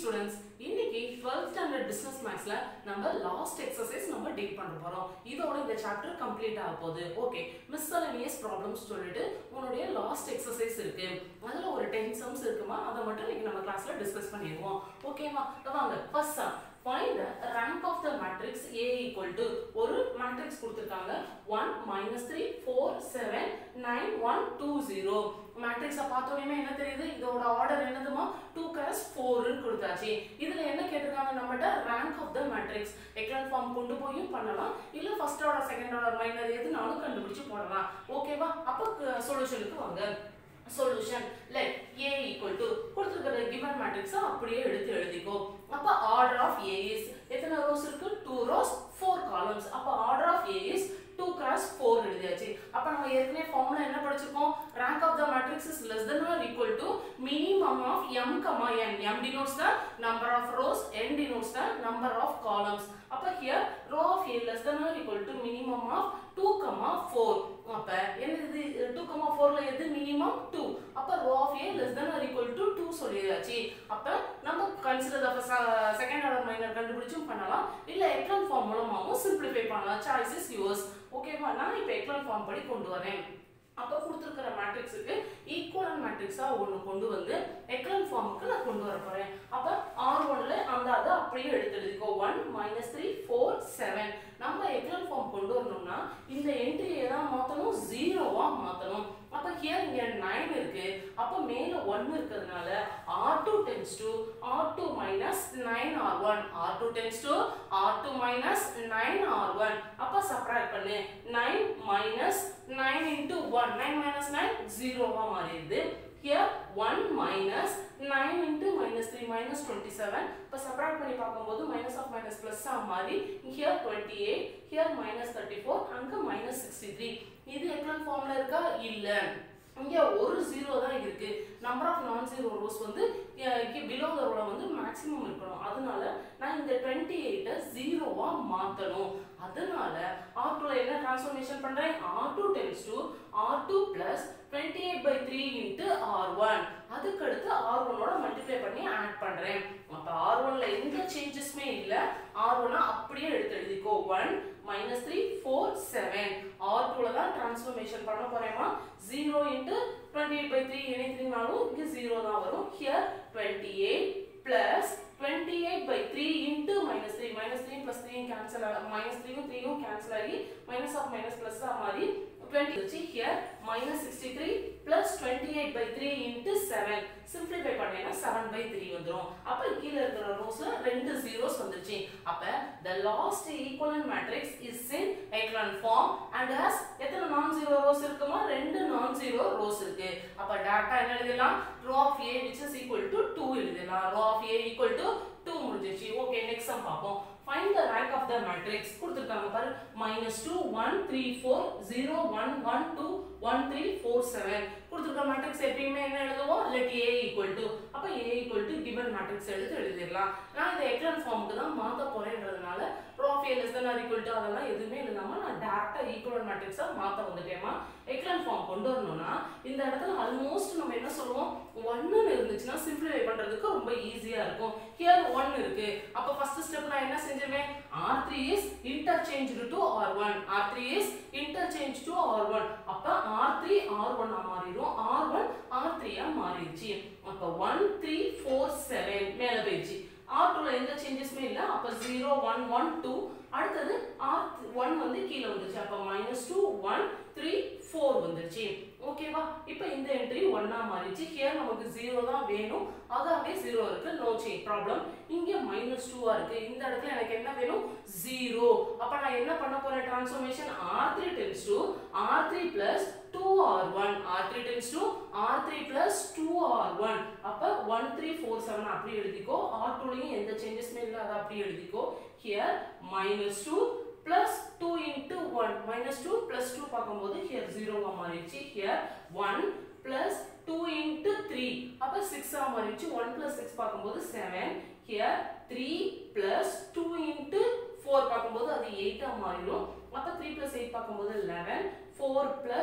Students இன்னைக்கு 12th standard business மேக்ஸ்ல நம்ம லாஸ்ட் எக்ஸசைஸ் நம்ம டீல் பண்ண போறோம் இதோட இந்த சாப்டர் கம்ப்ளீட் ஆக போகுது ஓகே மிஸ்சலனியஸ் ப்ராப்ளம்ஸ் சொல்லிட்டு உன்னுடைய லாஸ்ட் எக்ஸசைஸ் இருக்கு அதுல ஒரு 10 சம்ஸ் இருக்குமா அதை மட்டும் இன்னைக்கு நம்ம கிளாஸ்ல டிஸ்கஸ் பண்ணிடுவோம் ஓகேவா வாங்க first sum find the rank of the matrix A equal to ஒரு மேட்ரிக்ஸ் கொடுத்திருக்காங்க 1 minus 3 4 7 9 1 2 0 மேட்ரிக்ஸை பார்த்தோன்னே என்ன தெரியுது இதோட ஆர்டர் என்னதுமா 2 கிராஸ் 4 ன்னு கொடுத்தாச்சு இதுல என்ன கேட்டிருக்காங்க நம்மகிட்ட rank of the matrix echelon form கொண்டு போயும் பண்ணலாம் இல்ல first order second order minor எதுனாலும் கண்டுபிடிச்சு போடலாம் ஓகேவா அப்போ சொல்யூஷனுக்கு வாங்க solution let a equal to கொடுத்திருக்கிற given matrix அப்படியே எடுத்து எழுதிக்கோ அப்ப order of a is எத்தனை rows இருக்கு 2 rows 4 columns அப்ப order of a is 2 cross 4 எழுதியாச்சு அப்ப நம்ம ஏற்கனவே ஃபார்முலா என்ன படிச்சிருக்கோம் rank of the matrix is less than or equal to minimum of m comma n m denotes the number of rows n denotes the number of columns அப்ப here row of a less than or equal to minimum of 2 comma 4 அப்ப என்னது 2 comma 4 ல எது minimum 2 அப்ப row of a less than or equal to 2 சொல்லியாச்சு அப்ப நம்ம consider of second order minor கண்டுபிடிச்சும் பண்ணலாம் இல்ல எக்லான் ஃபார்ம் மூலமாவும் சிம்பிளிஃபை பண்ணலாம் சாய்ஸ் இஸ் யுவர்ஸ் ஓகேவா நான் இப்போ எக்லான் ஃபார்ம் படி கொண்டு வரேன் அப்போ கொடுத்துருக்கிற மேட்ரிக்ஸுக்கு ஈக்குவலன் மேட்ரிக்ஸாக ஒன்று கொண்டு வந்து எக்லன் ஃபார்முக்கு நான் கொண்டு வர போகிறேன் அப்போ ஆர் ஒன்ல அந்த அதை அப்படியே எடுத்து எழுதிக்கோ one minus three four seven நம்ம எக்லன் ஃபார்ம் கொண்டு வரணும்னா இந்த என்ட்ரியை தான் மாற்றணும் ஜீரோவாக மாற்றணும் அப்போ ஹியர் இங்கே நைன் இருக்கு அப்போ மேலே ஒன்று இருக்கிறதுனால R two tends to R two minus nine R one R two tends to R two minus nine R one அப்போ சப்ராக்ட் பண்ணு nine minus nine into one nine minus nine ஜீரோவாக மாறிடுது here 1 minus 9 into minus 3 minus 27 இப்போ subtract பண்ணி பார்க்கும்போது minus of minus plus ஆ மாறி here 28 here minus 34 அங்க minus 63 இது எக்லன் ஃபார்ம்ல இருக்கா இல்ல இங்க ஒரு ஜீரோ தான் இருக்கு number of non zero rows வந்து பிலோ த ரோல வந்து மேக்ஸிமம் இருக்கணும் அதனால நான் இந்த டுவெண்ட்டி எயிட்டை ஜீரோவா மாத்தணும் அதனால ஆர் டூல என்ன டிரான்ஸ்ஃபர்மேஷன் பண்றேன் R two tends to R two plus twenty eight by three into R one அதுக்கு அடுத்து ஆர் ஒன்னோட மல்டிப்ளை பண்ணி ஆட் பண்றேன் அப்ப ஆர் ஒன்ல எந்த சேஞ்சஸுமே இல்ல ஆர் ஒன்னா அப்படியே எடுத்து எழுதிக்கோ one minus three four seven R டூல தான் டிரான்ஸ்ஃபர்மேஷன் பண்ண போறேமா zero into twenty eight by three இணைத்தினாலும் இங்கே ஜீரோ தான் வரும் here twenty eight plus twenty eight by three into minus three minus three plus three cancel ஆகும் மைனஸ் த்ரீயும் த்ரீயும் கேன்சல் ஆகி மைனஸ் ஆஃப் மைனஸ் பிளஸ் ஆ மாதிரி 20 வச்சு here minus 63 plus 28 by 3 into 7 simplify பண்ணேன்னா 7 by 3 வந்துரும் அப்ப கீழ இருக்கிற ரோஸ்ல ரெண்டு zeros வந்துருச்சு அப்ப the last equivalent matrix is in echelon form and has எத்தனை non zero rows இருக்குமா ரெண்டு non zero rows இருக்கு அப்ப டேட்டா என்ன எழுதலாம் row of a which is equal to 2 எழுதலாம் row of a equal to 2 முடிஞ்சிச்சு ஓகே நெக்ஸ்ட் சம் பார்ப்போம் find the rank of the matrix கொடுத்திருக்காங்க பாரு minus 2 1 3 4 0 1 1 2 1 3 4 7 கொடுத்திருக்க மேட்ரிக்ஸ் எப்பயுமே என்ன எழுதுவோம் let a equal to அப்ப a equal to given matrix எடுத்து எழுதிடலாம் நான் இந்த எக்லன் ஃபார்முக்கு தான் மாத்த போறேன்றதுனால row of a less than or equal to அதெல்லாம் எதுவுமே எழுதாம நான் டைரக்டா ஈக்குவல் மேட்ரிக்ஸா மாத்த வந்துட்டேமா எக்லன் ஃபார்ம் கொண்டு வரணும்னா இந்த இடத்துல ஆல்மோஸ்ட் நம்ம என்ன சொல்லுவோம் ஒன்னு இருந்துச்சுன்னா சிம்பிளிஃபை பண்றதுக்கு ரொம்ப ஈஸியா இருக்கும் ஹியர் ஒன் இருக்கு அப்ப ஃபர்ஸ்ட் ஸ்டெப் நான் என்ன செஞ்சிருவேன் R3 is interchanged to R1 R3 is interchanged to R1 அப்ப R3 R1 ஆ மாறிடும் R1 R3 ஆ மாறிடுச்சு அப்ப 1 3 4 7 மேல போயிடுச்சு R2ல எந்த சேஞ்சஸுமே இல்ல அப்ப 0 1 1 2 அடுத்தது R1 வந்து கீழ வந்துருச்சு அப்ப minus two one three four வந்துருச்சு ஓகேவா இப்போ இந்த என்ட்ரி ஒன்னா மாறிடுச்சு ஹியர் நமக்கு ஜீரோ தான் வேணும் அதாவே ஜீரோ இருக்கு நோ சேஞ்ச் ப்ராப்ளம் இங்க மைனஸ் டூவா இருக்கு இந்த இடத்துல எனக்கு என்ன வேணும் ஜீரோ அப்ப நான் என்ன பண்ண போறேன் transformation R three tends to R three plus two R one R three tends to R three plus two R one அப்ப ஒன் த்ரீ ஃபோர் செவன் அப்படி எழுதிக்கோ ஆர் டூலையும் எந்த சேஞ்சஸுமே இல்லை அதை அப்படி எழுதிக்கோ here minus two plus 2 into 1 minus 2 plus 2 பார்க்கும்போது here 0 மாறிடுச்சு here 1 plus 2 into 3 அப்ப 6 ஆ மாறிடுச்சு 1 plus 6 பார்க்கும்போது 7 here 3 plus 2 into 4 பார்க்கும்போது அது 8 ஆ மாறிடும் அப்ப 3 plus 8 பார்க்கும்போது 11 4 plus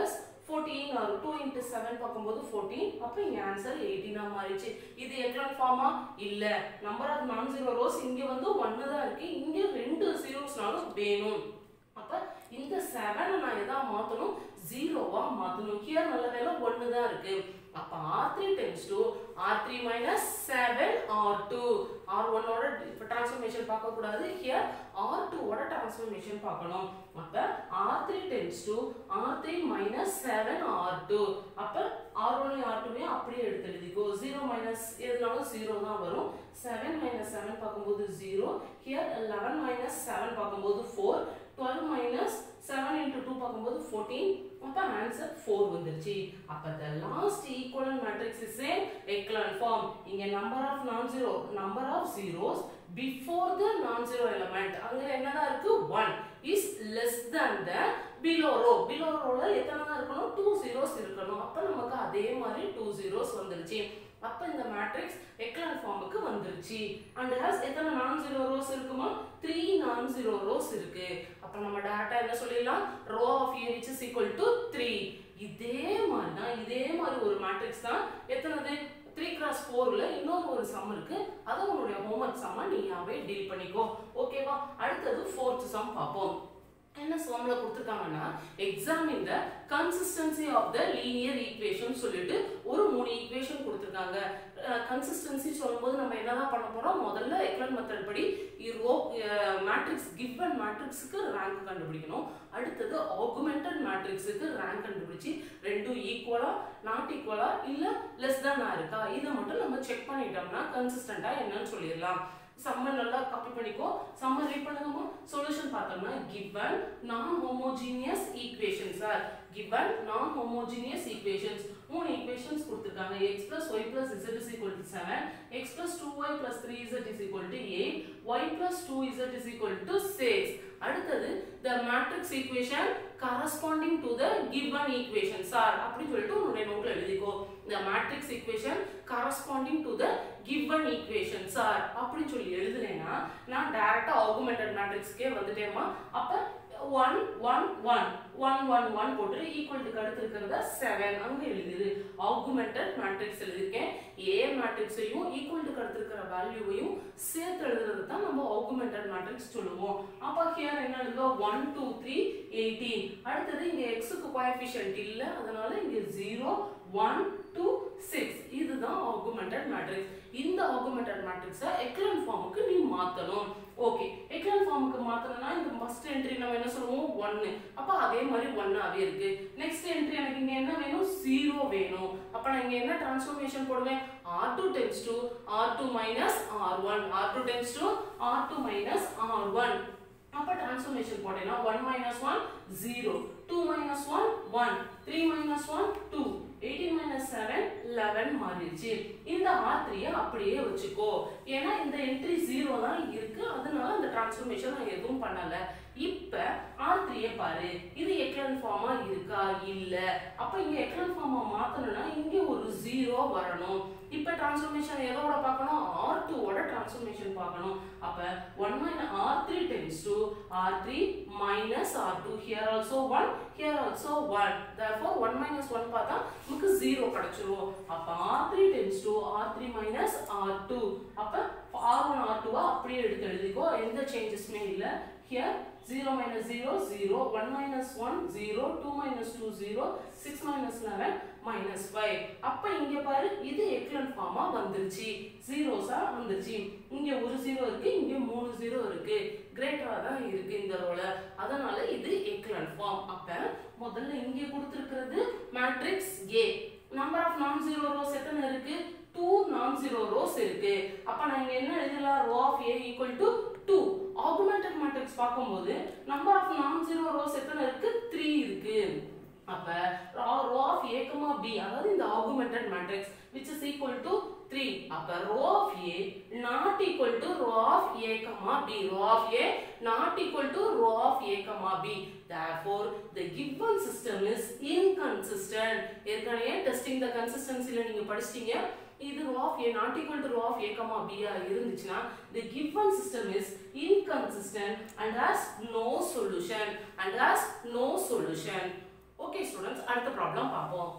ஃபோர்டீன் வரும் டூ இன்ட்டு செவன் பார்க்கும்போது ஃபோர்டீன் அப்போ இங்கே ஆன்சர் எயிட்டீனாக மாறிடுச்சு இது எக்லான் ஃபார்மா இல்லை number of non zero rows இங்கே வந்து ஒன்று தான் இருக்குது இங்கே ரெண்டு ஜீரோஸ்னாலும் வேணும் அப்போ இந்த செவனை நான் எதா மாற்றணும் ஜீரோவாக மாற்றணும் ஹியர் நல்ல வேலை ஒன்று தான் இருக்குது அப்போ R three tends to R three minus seven R two R ஒன்னோட இப்போ டிரான்ஸ்ஃபர்மேஷன் பார்க்கக்கூடாது ஹியர் ஆர் டூவோட டிரான்ஸ்ஃபர்மேஷன் பார்க்கணும் அப்போ R three tends to R three minus seven R two அப்போ ஆர் ஒன் ஆர் டூவே அப்படியே எடுத்து எழுதிக்கோ ஜீரோ மைனஸ் எதுனாலும் ஜீரோ தான் வரும் செவன் மைனஸ் செவன் பார்க்கும்போது zero here eleven minus seven பார்க்கும்போது four twelve minus seven into two பார்க்கும்போது ஃபோர்டீன் அப்போ ஆன்சர் ஃபோர் வந்துருச்சு அப்போ the last equivalent matrix is a echelon form இங்கே number of non zero number of zeros before the நான் zero element அங்கே என்னதான் இருக்கு one is less than the below row below ரோல எத்தனை தான் இருக்கணும் டூ ஜீரோஸ் இருக்கணும் அப்போ நமக்கு அதே மாதிரி டூ ஜீரோஸ் வந்துருச்சு அப்போ இந்த மேட்ரிக்ஸ் எக்லான் ஃபார்முக்கு வந்துருச்சு அண்ட் ஹாஸ் எத்தனை நான் ஜீரோ ரோஸ் இருக்குமா த்ரீ நான் ஜீரோ ரோஸ் இருக்கு அப்போ நம்ம டேட்டா என்ன சொல்லிடலாம் rho of A which is equal to three இதே மாதிரி தான் இதே மாதிரி ஒரு மேட்ரிக்ஸ் தான் எத்தனது த்ரீ கிராஸ் ஃபோரில் இன்னொரு ஒரு சம் இருக்கு அதை உன்னுடைய ஹோம்ஒர்க் சம்மா நீயாவே டீல் பண்ணிக்கோ ஓகேவா அடுத்தது ஃபோர்த் சம் பார்ப்போம் என்ன சம்ல கொடுத்துருக்காங்கன்னா examine the consistency of the linear equation சொல்லிட்டு ஒரு மூணு ஈக்குவேஷன் கொடுத்துருக்காங்க கன்சிஸ்டன்சி சொல்லும்போது நம்ம என்னதான் பண்ண போறோம் முதல்ல எக்லன் மெத்தட் படி ரோ மேட்ரிக்ஸ் கிவன் மேட்ரிக்ஸுக்கு ரேங்க் கண்டுபிடிக்கணும் அடுத்தது ஆகுமெண்டட் மேட்ரிக்ஸுக்கு ரேங்க் கண்டுபிடிச்சி ரெண்டும் ஈக்குவலா நாட் ஈக்குவலா இல்ல லெஸ் தானா இருக்கா இதை மட்டும் நம்ம செக் பண்ணிட்டோம்னா கன்சிஸ்டண்டா என்னன்னு சொல்லிடலாம் சம்ம நல்லா காப்பி பண்ணிக்கோ சம்ம ரீட் பண்ணுங்கம்மா சொல்யூஷன் பார்த்தோம்னா given non homogeneous equations are given non homogeneous equations மூணு equations கொடுத்திருக்காங்க x plus y plus z is equal to 7 x plus 2y plus 3z is equal to 8 y plus 2z is equal to 6 அடுத்தது the matrix equation corresponding to the given equations are அப்படி சொல்லிட்டு உன்னுடைய நோட்ல எழுதிக்கோ the matrix equation corresponding to the given equations are அப்படி சொல்லி எழுதுனேன்னா நான் டைரக்டா augmented மேட்ரிக்ஸ்க்கே வந்துட்டேமா அப்ப one one one one one one போட்டு ஈக்குவல்ட்டுக்கு அடுத்து இருக்கிறத செவன் அங்க எழுதிரு ஆகுமெண்டட் மேட்ரிக்ஸ் எழுதியிருக்கேன் ஏ மேட்ரிக்ஸையும் ஈக்குவல்ட்டுக்கு அடுத்து இருக்கிற வேல்யூவையும் சேர்த்து எழுதுறது தான் நம்ம ஆகுமெண்டட் மேட்ரிக்ஸ் சொல்லுவோம் அப்போ ஹியர் என்ன எழுதுவோம் ஒன் டூ த்ரீ எயிட்டீன் அடுத்தது இங்க எக்ஸுக்கு கோஎஃபிஷியன்ட் இல்லை அதனால இங்க ஜீரோ ஒன் டூ சிக்ஸ் இதுதான் ஆகுமெண்டட் மேட்ரிக்ஸ் இந்த ஆகுமெண்டட் மேட்ரிக்ஸை எக்லன் ஃபார்முக்கு நீ மாத்தணும் ஓகே எக்லன் ஃபார்முக்கு மாத்தணும்னா இந்த ஃபர்ஸ்ட் என்ட்ரி நம்ம என்ன சொல்லுவோம் ஒன்னு அப்ப அதே மாதிரி ஒன்னாவே இருக்கு நெக்ஸ்ட் என்ட்ரி எனக்கு இங்க என்ன வேணும் ஜீரோ வேணும் அப்ப நான் இங்க என்ன டிரான்ஸ்ஃபர்மேஷன் போடுவேன் R two tends to R two minus R one R two tends to R two minus R one அப்ப டிரான்ஸ்ஃபர்மேஷன் போட்டேன்னா one minus one zero two minus one one three minus one two eighteen minus seven eleven மாறிடுச்சு இந்த R த்ரீயை அப்படியே வச்சுக்கோ ஏன்னா இந்த entry zero தான் இருக்கு அதனால அந்த டிரான்ஸ்ஃபர்மேஷன் நான் எதுவும் பண்ணல இப்ப ஆர் த்ரீயை பாரு இது எக்லன் ஃபார்மா இருக்கா இல்ல அப்ப இங்க எக்லன் ஃபார்மா மாத்தணும்னா இங்க ஒரு ஜீரோ வரணும் இப்ப டிரான்ஸ்ஃபர்மேஷன் எதோட பார்க்கணும் ஆர் டூவோட டிரான்ஸ்ஃபர்மேஷன் பார்க்கணும் அப்ப one minus R three tends to R three minus R two here also one here also one therefore one minus one பார்த்தா நமக்கு ஜீரோ கிடைச்சிரும் அப்ப R three tends to R three minus R two அப்ப R one R டூவா அப்படியே எடுத்து எழுதிக்கோ எந்த சேஞ்சஸுமே இல்லை here 0 minus 0, 0, 1 minus 1, 0, 2 minus 2, 0, 6 minus 11, minus 5. அப்ப இங்க பாரு இது எக்லன் ஃபார்மா வந்துருச்சு ஜீரோஸா வந்துருச்சு இங்க ஒரு ஜீரோ இருக்கு இங்க மூணு ஜீரோ இருக்கு கிரேட்டரா தான் இருக்கு இந்த ரோல அதனால இது எக்லன் ஃபார்ம் அப்ப முதல்ல இங்க கொடுத்திருக்கிறது matrix A number of non zero rows எத்தனை இருக்கு டூ நான் ஜீரோ ரோஸ் இருக்கு அப்ப நான் இங்க என்ன எழுதலாம் rho of A equal to two augmented matrix பார்க்கும்போது number of non zero rows எத்தனை இருக்கு த்ரீ இருக்கு அப்ப rho of A comma B அதாவது இந்த augmented matrix which is equal to three அப்ப rho of A not equal to rho of A comma B rho of A not equal to rho of A comma B therefore the given system is inconsistent ஏற்கனவே testing the கன்சிஸ்டன்சில நீங்க படிச்சிட்டீங்க இது rho of A not equal to rho of A comma B இருந்துச்சுன்னா the given system is inconsistent and has no solution and has no solution okay students அடுத்த problem பார்ப்போம்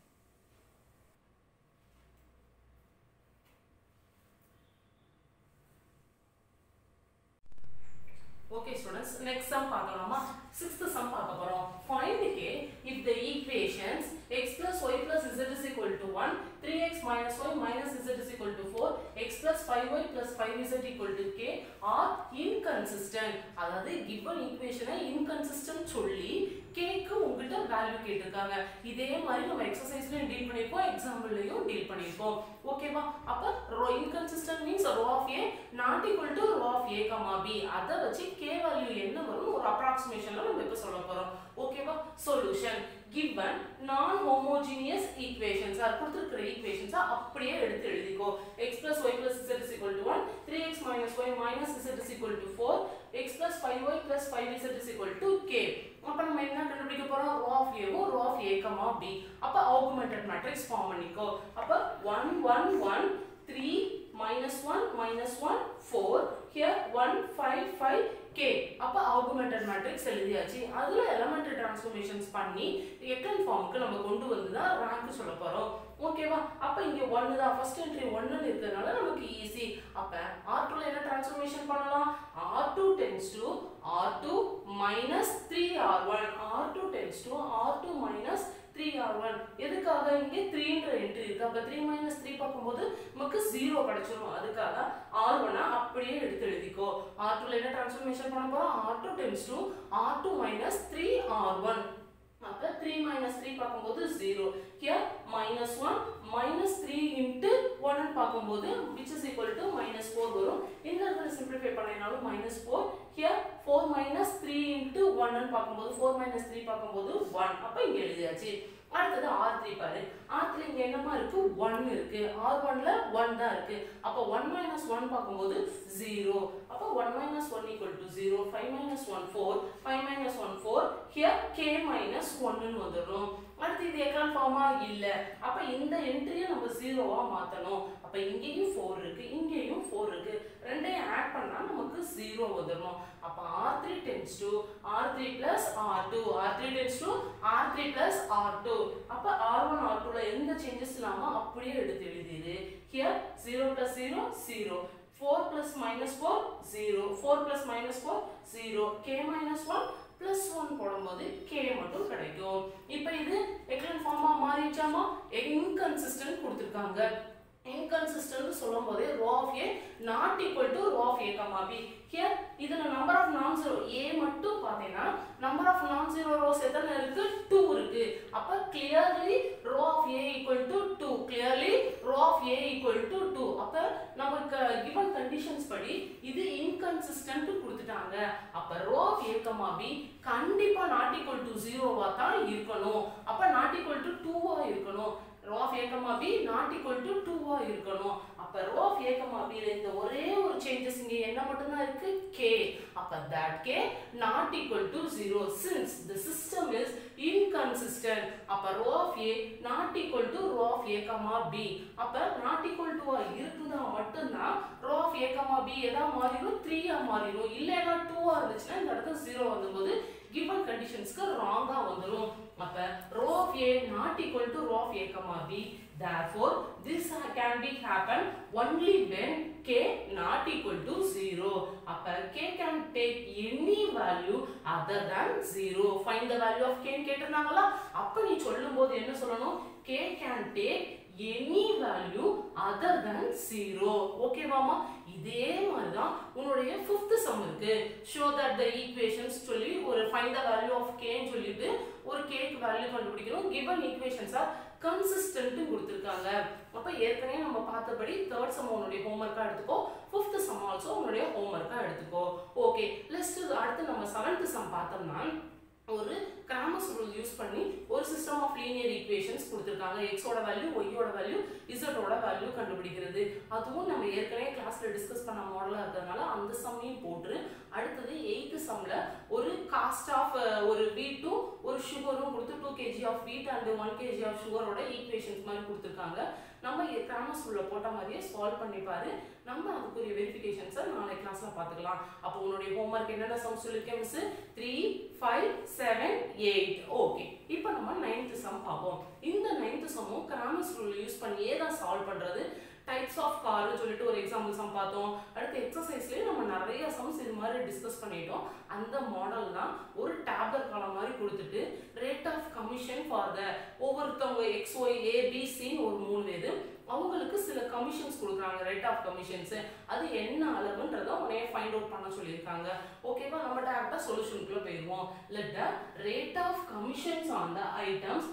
okay students next sum பார்க்கலாமா sixth sum பார்க்க போறோம் find k if the equations x plus y plus z is equal to 1 3x minus y minus z is equal to 4 x plus 5y plus 5z equal to k are inconsistent அதாவது given equation inconsistent சொல்லி k க்கு உங்ககிட்ட value கேட்டிருக்காங்க இதே மாதிரி நம்ம எக்ஸசைஸ்லயும் deal பண்ணிருப்போம் எக்ஸாம்பிள்லயும் deal பண்ணிருப்போம் ஓகேவா அப்ப rho inconsistent means rho of A not equal to rho of A comma B அதை வச்சு கே வேல்யூ என்ன வரும் ஒரு அப்ராக்சிமேஷன்ல நம்ம இப்ப சொல்ல போறோம் ஓகேவா solution given non homogeneous equations ஆர் கொடுத்திருக்கிற ஈக்குவேஷன்ஸ் அப்படியே எடுத்து எழுதிக்கோ x plus y plus z is equal to 1 3x minus y minus z is equal to 4 x plus 5y plus 5z is equal to k அப்ப நம்ம என்ன கண்டுபிடிக்க போறோம் rho of ஏவும் rho of A comma B அப்ப augmented matrix form பண்ணிக்கோ அப்ப 1 1 1 3 minus 1 minus 1 4 here 1 5 5 k அப்ப ஆகுமெண்டட் மேட்ரிக்ஸ் எழுதியாச்சு அதுல எலிமெண்டரி டிரான்ஸ்ஃபர்மேஷன்ஸ் பண்ணி எக்கன் ஃபார்முக்கு நம்ம கொண்டு வந்து தான் ரேங்க் சொல்ல போறோம் ஓகேவா அப்ப இங்க 1 தான் ஃபர்ஸ்ட் என்ட்ரி 1 னு இருக்கிறதுனால நமக்கு ஈஸி அப்ப R2 ல என்ன டிரான்ஸ்ஃபர்மேஷன் பண்ணலாம் R2 tends to R2 minus 3R1 R2 tends to R2 minus 3R1 எதுக்காக இங்கே 3 ன்ற என்ட்ரி இருக்கு அப்ப 3 minus 3 பார்க்கும்போது நமக்கு 0 கிடைச்சிரும் அதுக்காக R1 அப்படியே எடுத்து எழுதிக்கோ R2 ல என்ன டிரான்ஸ்ஃபர்மேஷன் பண்ண போறோம் R2 tends to R2 minus 3R1 அப்ப 3 minus 3 பார்க்கும்போது 0 here minus 1 minus 3 into 1 ன்னு பார்க்கும்போது which is equal to minus 4 வரும் இந்த இடத்துல simplify பண்ணினாலும் minus 4 here 4 minus 3 into 1 ன்னு பார்க்கும்போது 4 minus 3 பார்க்கும்போது 1 அப்ப இங்க எழுதியாச்சு அடுத்தது R3 பாரு R3 இங்க என்னமா இருக்கு 1 இருக்கு R1 ல 1 தான் இருக்கு அப்ப 1 minus 1 பார்க்கும்போது 0 அப்ப 1 minus 1 equal to 0 5 minus 1 4 5 minus 1 4 here k minus 1 ன்னு வந்துடும் அடுத்து இது எக்கன் ஃபார்மா இல்ல அப்ப இந்த என்ட்ரியை நம்ம ஜீரோவா மாத்தணும் அப்ப இங்கேயும் 4 இருக்கு இங்கேயும் 4 இருக்கு ரெண்டையும் ஆட் பண்ணா நமக்கு 0 வந்துடும் அப்ப R3 tends to R3 plus R2 R3 tends to R3 plus R2 அப்ப R1 R2 ல எந்த சேஞ்சஸ் இல்லாம அப்படியே எடுத்து எழுதிடு here 0 plus 0 0 4 plus minus 4 0 4 plus minus 4 0 k minus 1 plus 1 போடும்போது k மட்டும் கிடைக்கும் இப்போ இது எக்லன் ஃபார்மா மாறிச்சாமா இன்கன்சிஸ்டன்ட் கொடுத்துருக்காங்க இன்கன்சிஸ்டன்ட் சொல்லும் போதே rho of A not equal to rho of A comma B here இதுல number of non zero A மட்டும் பார்த்தீங்கன்னா number of non zero rows எத்தனை இருக்கு டூ இருக்கு அப்ப clearly rho of A equal to two clearly rho of A equal to two அப்ப நமக்கு given conditions படி இது இன்கன்சிஸ்டன்ட் கொடுத்துட்டாங்க அப்ப rho of A comma B கண்டிப்பா நாட் ஈக்குவல் டு ஜீரோவா தான் இருக்கணும் அப்ப நாட் ஈக்குவல் டு டூவா இருக்கணும் rho of A comma B not equal to டூவா இருக்கணும் அப்ப ரோ ஆஃப் ஏ கமா பில இந்த ஒரே ஒரு சேஞ்சஸ் இங்க என்ன மட்டும் தான் இருக்கு k அப்ப that k not equal to 0 since the system is inconsistent அப்ப rho of a not equal to rho of a comma b அப்ப not equal to ஆ இருக்குதா மட்டும்தான் rho of a comma b எதா மாறிடும் 3 ஆ மாறிடும் இல்லைன்னா 2 ஆ இருந்துச்சுன்னா இந்த இடத்துல 0 வந்தும்போது given கண்டிஷன்ஸ்க்கு ராங்கா வந்துரும் அப்ப rho of a not equal to rho of a comma b therefore this can be happen only when k not equal to 0 அப்ப k can take any value other than 0 find the value of k ன்னு கேட்டிருந்தாங்களா அப்ப நீ சொல்லும்போது என்ன சொல்லணும் k can take any value other than 0 ஓகேவாமா இதே மாதிரி தான் உன்னுடைய ஃபிஃப்த் சம் இருக்கு ஷோ தட் த ஈக்குவேஷன்ஸ் சொல்லி ஒரு ஃபைண்ட் த வேல்யூ ஆஃப் கேன்னு சொல்லிட்டு ஒரு கேக்கு வேல்யூ கண்டுபிடிக்கணும் கிவன் ஈக்குவேஷன்ஸ் ஆர் கன்சிஸ்டன்ட் கொடுத்துருக்காங்க அப்ப ஏற்கனவே நம்ம பார்த்தபடி தேர்ட் சம் உன்னுடைய ஹோம்ஒர்க்கா எடுத்துக்கோ ஃபிஃப்த் சம் ஆல்சோ உன்னுடைய ஹோம்ஒர்க்கா எடுத்துக்கோ ஓகே லெஸ்ட் அடுத்து நம்ம செவன்த் சம் பார்த்தோம்னா ஒரு கிராமஸ் ரூல் யூஸ் பண்ணி ஒரு சிஸ்டம் ஆஃப் லீனியர் ஈக்குவேஷன்ஸ் கொடுத்துருக்காங்க எக்ஸோட வேல்யூ ஒய்யோட வேல்யூ இசட்டோட வேல்யூ கண்டுபிடிக்கிறது அதுவும் நம்ம ஏற்கனவே கிளாஸ்ல டிஸ்கஸ் பண்ண மாடலாக இருக்கிறதுனால அந்த சம்மையும் போட்டு அடுத்தது எயித்து சம்ல ஒரு காஸ்ட் ஆஃப் ஒரு வீட்டும் ஒரு சுகரும் கொடுத்து two KG of wheat and one KG of சுகரோட ஈக்குவேஷன்ஸ் மாதிரி கொடுத்துருக்காங்க நம்ம கிராமர் ஸ்கூலில் போட்ட மாதிரியே சால்வ் பண்ணிப்பாரு நம்ம அதுக்குரிய வெரிஃபிகேஷன்ஸை நாளை கிளாஸ்ல பார்த்துக்கலாம் அப்போ உன்னுடைய ஹோம்ஒர்க் என்னென்ன சம் சொல்லியிருக்கேன் miss three five seven eight okay இப்போ நம்ம நைன்த் சம் பார்ப்போம் இந்த நைன்த் சம்மும் கிராமர் ஸ்கூலில் யூஸ் பண்ணியே தான் சால்வ் பண்ணுறது டைப்ஸ் ஆஃப் கார்னு சொல்லிட்டு ஒரு எக்ஸாம்பிள் சம் பார்த்தோம் அடுத்து எக்ஸசைஸ்லேயே நம்ம நிறைய சம்ஸ் இது மாதிரி டிஸ்கஸ் பண்ணிட்டோம் அந்த மாடல் தான் ஒரு டேப்லெட் காலம் மாதிரி கொடுத்துட்டு rate of commission for the ஒவ்வொருத்தவங்க எக்ஸ் ஒய் ஏ பி சின்னு ஒரு மூணு பேர் அவங்களுக்கு சில கமிஷன்ஸ் கொடுக்குறாங்க ரேட் ஆஃப் கமிஷன்ஸ் அது என்ன அளவுன்றத உடனே ஃபைண்ட் அவுட் பண்ண சொல்லியிருக்காங்க ஓகேவா நம்ம டேரக்டாக சொல்யூஷனுக்குள்ள போயிடுவோம் let the rate of commissions on the items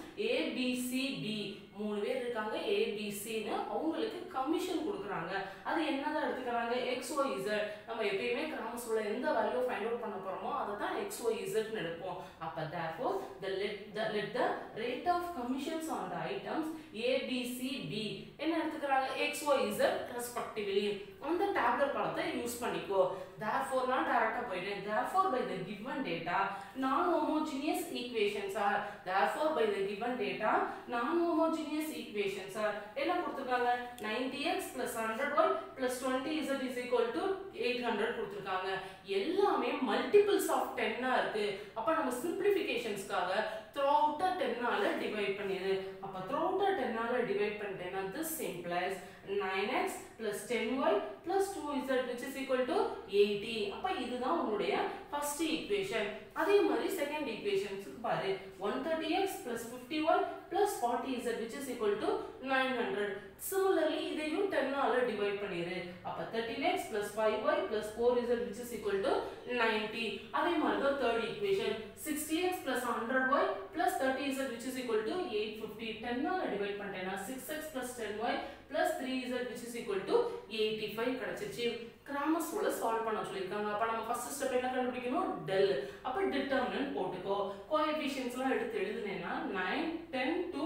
A B C B மூணு பேர் இருக்காங்க ஏபிசின்னு அவங்களுக்கு கமிஷன் கொடுக்குறாங்க அது என்னதான் எடுத்துக்கிறாங்க எக்ஸ் ஒய் இசட் நம்ம எப்பயுமே கிராமஸ்ல எந்த வேல்யூ ஃபைண்ட் அவுட் பண்ண போறோமோ அதை தான் எக்ஸ் ஒய் இசட்னு எடுப்போம் அப்போ therefore the let the let the rate of commissions on the items A B C B என்ன எடுத்துக்கிறாங்க எக்ஸ் ஒய் இசட் ரெஸ்பெக்டிவ்லி அந்த டேப்லெட் காலத்தை யூஸ் பண்ணிக்கோ therefore நான் டைரக்டா போயிட்டேன் therefore by the given data non homogeneous equations are therefore by the given data non homogeneous equations are என்ன கொடுத்திருக்காங்க 90x plus 100y plus 20z is equal to 800 கொடுத்திருக்காங்க எல்லாமே மல்டிபிள்ஸ் ஆஃப் 10 ஆ இருக்கு அப்ப நம்ம சிம்பிளிஃபிகேஷன்ஸ்க்காக throughout 10 ஆல டிவைட் பண்ணிடு அப்ப throughout 10 ஆல டிவைட் பண்ணிட்டேன்னா this simplifies 9x plus 10y plus 2z which is equal to 80 அப்ப இதுதான் உன்னுடைய ஃபர்ஸ்ட் ஈக்குவேஷன் அதே மாதிரி செகண்ட் ஈக்குவேஷன்ஸ்க்கு பாரு 130x plus 50y plus 40z which is equal to 900 similarly இதையும் 10 ஆல டிவைட் பண்ணிரு அப்ப 13x plus 5y plus 4z which is equal to 90 அதே மாதிரி தான் third equation 60x plus 100y plus 30z which is equal to 850 10 ஆல divide பண்ணிட்டேன்னா 6x plus 10y plus 3z which is equal to 85 கிடைச்சிருச்சு grammar ஸ்கூல்ல solve பண்ண சொல்லியிருக்காங்க அப்ப நம்ம ஃபர்ஸ்ட் ஸ்டெப் என்ன கண்டுபிடிக்கணும் டெல் அப்ப டிட்டர்மினன்ட் போட்டுக்கோ கோஎஃபிஷியன்ட்ஸ்லாம் எடுத்து எழுதுனேன்னா 9 10 2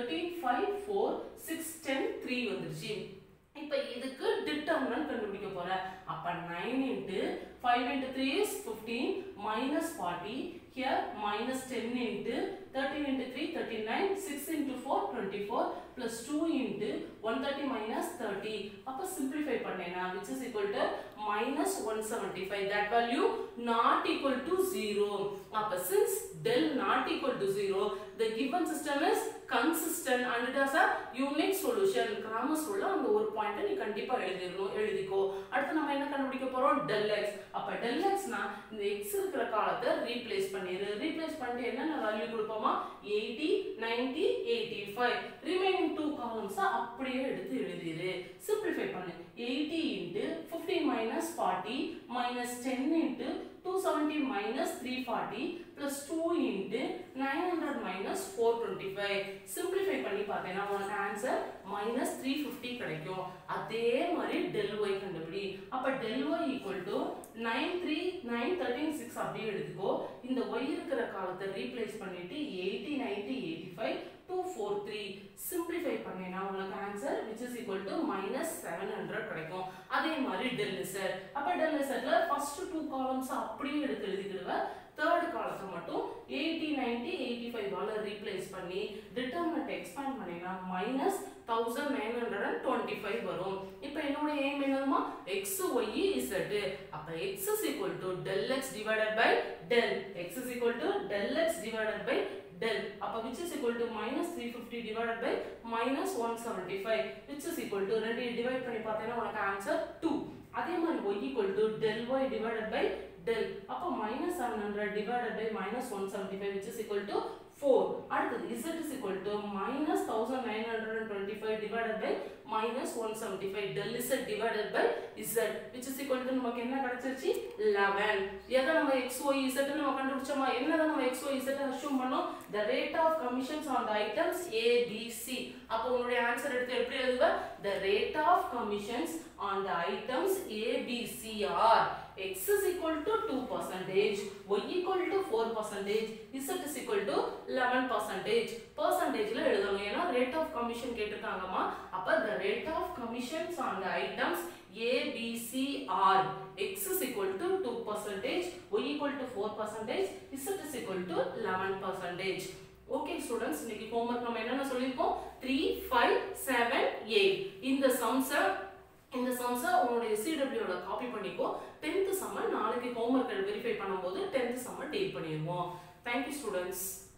13 5 4 6 10 3 வந்துருச்சு இப்போ இதுக்கு டிட்டர்மினன்ட் கண்டுபிடிக்க போறேன் அப்ப 9 into 5 into 3 is 15 minus 40 here minus 10 into 13 into 3 39 6 into 4 24 plus 2 into 130 minus 30 அப்ப simplify பண்ணேனா which is equal to minus 175 that value not equal to 0 அப்ப since del not equal to 0 the given system is consistent and it has a unique solution Cramer சொல்ல அந்த ஒரு point நீ கண்டிப்பா எழுதிடணும் எழுதிக்கோ அடுத்து நம்ம என்ன கண்டுபிடிக்க போறோம் del x அப்ப del xனா இந்த x இருக்கிற காலத்தை ரீப்ளேஸ் பண்ணிரு ரீப்ளேஸ் பண்ணிட்டு என்னென்ன வேல்யூ கொடுப்போமா 80 90 85 ரிமைனிங் டூ காலம்ஸ் அப்படியே எடுத்து எழுதிரு சிம்பிளிஃபை பண்ணு 80 into 15 minus 40 minus 10 into 270 minus 340 plus 2 into 900 minus 425 simplify பண்ணி பார்த்தேன்னா உனக்கு ஆன்சர் minus 350 கிடைக்கும் அதே மாதிரி del y கண்டுபிடி அப்ப del y equal to 9 3 9 13 6 அப்படியே எடுத்துக்கோ இந்த y இருக்கிற காலத்தை ரீப்ளேஸ் பண்ணிட்டு 80 90 85 243 simplify பண்ணேனா உங்களுக்கு answer which is equal to minus 700 கிடைக்கும் அதே மாதிரி del z அப்ப del zல ஃபர்ஸ்ட் டூ காலம்ஸ் அப்படியே எடுத்து எழுதிக்கிடுவ தேர்ட் காலத்தை மட்டும் 80 90 85 ஆல ரீப்ளேஸ் பண்ணி டிட்டர்மினன்ட் எக்ஸ்பேண்ட் பண்ணினா minus thousand nine hundred and twenty five வரும் இப்போ என்னோட எய்ம் என்னதுமா எக்ஸ் ஒய் இசட் அப்போ X is equal to del X divided by del X is equal to del X divided by del அப்ப which is equal to minus 350 divided by minus 175 which is equal to ரெண்டு divide பண்ணி பார்த்தேன்னா உனக்கு answer 2 அதே மாதிரி y equal to del y divided by del அப்ப minus 700 divided by minus 175 which is equal to 4 அடுத்தது z is equal to minus 1925 divided by minus 175 del z divided by z which is equal to நமக்கு என்ன கிடைச்சிருச்சு 11 எதை நம்ம x y z ன்னு நம்ம கண்டுபிடிச்சோமா என்னதை நம்ம x y z அஸ்யூம் பண்ணோம் the rate of commissions on the items a b c அப்போ உங்களுடைய ஆன்சர் எடுத்து எப்படி எழுதுவ the rate of commissions on the items a b c are x is equal to 2 percentage y equal to 4 percentage z is equal to 11 percentage percentageல எழுதணும் ஏன்னா rate of commission கேட்டிருக்காங்கம்மா அப்ப the rate of commissions on the items A, B, C are x is equal to 2 percentage, y equal to 4 percentage, z is equal to 11 percentage. Okay students இன்னைக்கு homework நம்ம என்னென்ன சொல்லியிருக்கோம் three five seven eight இந்த சம்ஸை இந்த சம்ஸை உங்களுடைய சிடபிள்யூல copy பண்ணிக்கோ டென்த்து சம்மர் நாளைக்கு ஹோம்ஒர்க் வெரிஃபை பண்ணும்போது டென்த்து சம்மர் டீல் பண்ணிடுவோம் தேங்க்யூ ஸ்டூடெண்ட்ஸ்